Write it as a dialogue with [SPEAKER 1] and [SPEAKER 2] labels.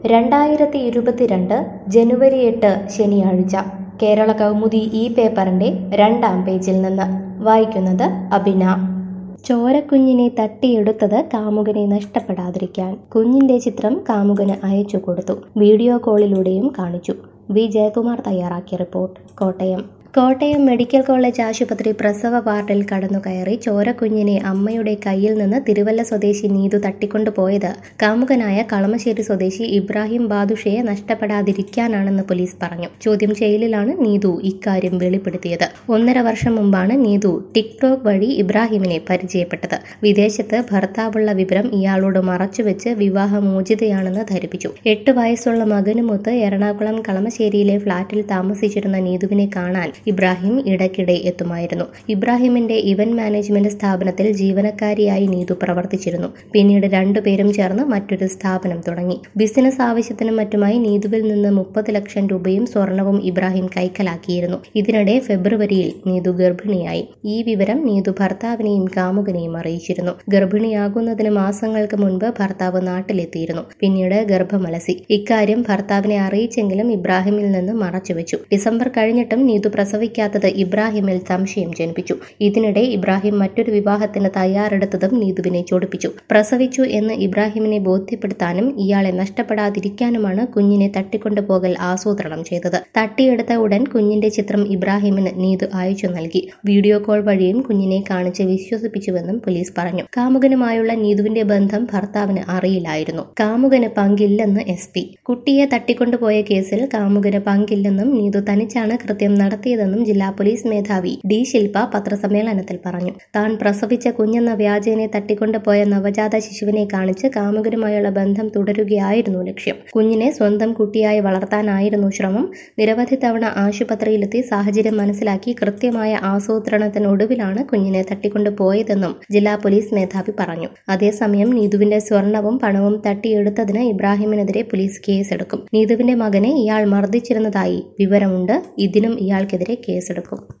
[SPEAKER 1] രണ്ടായിരത്തി ഇരുപത്തിരണ്ട് ജനുവരി എട്ട് ശനിയാഴ്ച കേരള കൗമുദി ഈ പേപ്പറിന്റെ രണ്ടാം പേജിൽ നിന്ന് വായിക്കുന്നത് അബിന ചോരക്കുഞ്ഞിനെ തട്ടിയെടുത്തത് കാമുകനെ നഷ്ടപ്പെടാതിരിക്കാൻ കുഞ്ഞിന്റെ ചിത്രം കാമുകന് അയച്ചു കൊടുത്തു വീഡിയോ കോളിലൂടെയും കാണിച്ചു വി ജയകുമാർ തയ്യാറാക്കിയ report Kottayam Kottayam medical college ആശുപത്രി പ്രസവ വാർഡിൽ കടന്നുകയറി ചോരക്കുഞ്ഞിനെ അമ്മയുടെ കയ്യിൽ നിന്ന് തിരുവല്ല സ്വദേശി നീതു തട്ടിക്കൊണ്ടുപോയത് കാമുകനായ കളമശ്ശേരി സ്വദേശി ഇബ്രാഹിം ബാദുഷയെ നഷ്ടപ്പെടാതിരിക്കാനാണെന്ന് പോലീസ് പറഞ്ഞു ചോദ്യം ചെയ്യലിലാണ് നീതു ഇക്കാര്യം വെളിപ്പെടുത്തിയത് ഒന്നര വർഷം മുമ്പാണ് നീതു ടിക്ടോക്ക് വഴി ഇബ്രാഹിമിനെ പരിചയപ്പെട്ടത് വിദേശത്ത് ഭർത്താവുള്ള വിവരം ഇയാളോട് മറച്ചുവെച്ച് വിവാഹമോചിതയാണെന്ന് ധരിപ്പിച്ചു എട്ട് വയസ്സുള്ള മകനുമൊത്ത് എറണാകുളം കളമശ്ശേരിയിലെ ഫ്ളാറ്റിൽ താമസിച്ചിരുന്ന നീതുവിനെ കാണാൻ ഇബ്രാഹിം ഇടയ്ക്കിടെ എത്തുമായിരുന്നു ഇബ്രാഹിമിന്റെ ഇവന്റ് മാനേജ്മെന്റ് സ്ഥാപനത്തിൽ ജീവനക്കാരിയായി നീതു പ്രവർത്തിച്ചിരുന്നു പിന്നീട് രണ്ടുപേരും ചേർന്ന് മറ്റൊരു സ്ഥാപനം തുടങ്ങി ബിസിനസ് ആവശ്യത്തിനും മറ്റുമായി നീതുവിൽ നിന്ന് മുപ്പത് ലക്ഷം രൂപയും സ്വർണവും ഇബ്രാഹിം കൈക്കലാക്കിയിരുന്നു ഇതിനിടെ ഫെബ്രുവരിയിൽ നീതു ഗർഭിണിയായി ഈ വിവരം നീതു ഭർത്താവിനെയും കാമുകനെയും അറിയിച്ചിരുന്നു ഗർഭിണിയാകുന്നതിന് മാസങ്ങൾക്ക് മുൻപ് ഭർത്താവ് നാട്ടിലെത്തിയിരുന്നു പിന്നീട് ഗർഭമലസി ഇക്കാര്യം ഭർത്താവിനെ അറിയിച്ചെങ്കിലും ഇബ്രാഹിമിൽ നിന്ന് മറച്ചുവെച്ചു ഡിസംബർ കഴിഞ്ഞിട്ടും നീതു പ്രസവിക്കാത്തത് ഇബ്രാഹിമിൽ സംശയം ജനിപ്പിച്ചു ഇതിനിടെ ഇബ്രാഹിം മറ്റൊരു വിവാഹത്തിന് തയ്യാറെടുത്തതും നീതുവിനെ ചൊടിപ്പിച്ചു പ്രസവിച്ചു എന്ന് ഇബ്രാഹിമിനെ ബോധ്യപ്പെടുത്താനും ഇയാളെ നഷ്ടപ്പെടാതിരിക്കാനുമാണ് കുഞ്ഞിനെ തട്ടിക്കൊണ്ടുപോകൽ ആസൂത്രണം ചെയ്തത് തട്ടിയെടുത്ത ഉടൻ കുഞ്ഞിന്റെ ചിത്രം ഇബ്രാഹിമിന് നീതു അയച്ചു നൽകി വീഡിയോ കോൾ വഴിയും കുഞ്ഞിനെ കാണിച്ച് വിശ്വസിപ്പിച്ചുവെന്നും പോലീസ് പറഞ്ഞു കാമുകനുമായുള്ള നീതുവിന്റെ ബന്ധം ഭർത്താവിന് അറിയില്ലായിരുന്നു കാമുകന് പങ്കില്ലെന്ന് എസ് പി കുട്ടിയെ തട്ടിക്കൊണ്ടുപോയ കേസിൽ കാമുകന് പങ്കില്ലെന്നും നീതു തനിച്ചാണ് കൃത്യം നടത്തിയതെന്നും ജില്ലാ പോലീസ് മേധാവി ഡി ശില്പ പത്രസമ്മേളനത്തിൽ പറഞ്ഞു താൻ പ്രസവിച്ച കുഞ്ഞെന്ന വ്യാജേനെ തട്ടിക്കൊണ്ടുപോയ നവജാത ശിശുവിനെ കാണിച്ച് കാമുകനുമായുള്ള ബന്ധം തുടരുകയായിരുന്നു ലക്ഷ്യം കുഞ്ഞിനെ സ്വന്തം കുട്ടിയായി വളർത്താനായിരുന്നു ശ്രമം നിരവധി തവണ ആശുപത്രിയിലെത്തി സാഹചര്യം മനസ്സിലാക്കി കൃത്യമായ ആസൂത്രണത്തിനൊടുവിലാണ് കുഞ്ഞിനെ തട്ടിക്കൊണ്ടുപോയതെന്നും ജില്ലാ പോലീസ് മേധാവി പറഞ്ഞു അതേസമയം നീതുവിന്റെ സ്വർണവും പണവും തട്ടിയെടുത്തതിന് ഇബ്രാഹിമിനെതിരെ പോലീസ് കേസെടുക്കും നീതുവിന്റെ മകനെ ഇയാൾ മർദ്ദിച്ചിരുന്നതായി വിവരമുണ്ട് ഇതിനും ഇയാൾക്കെതിരെ കേസെടുക്കും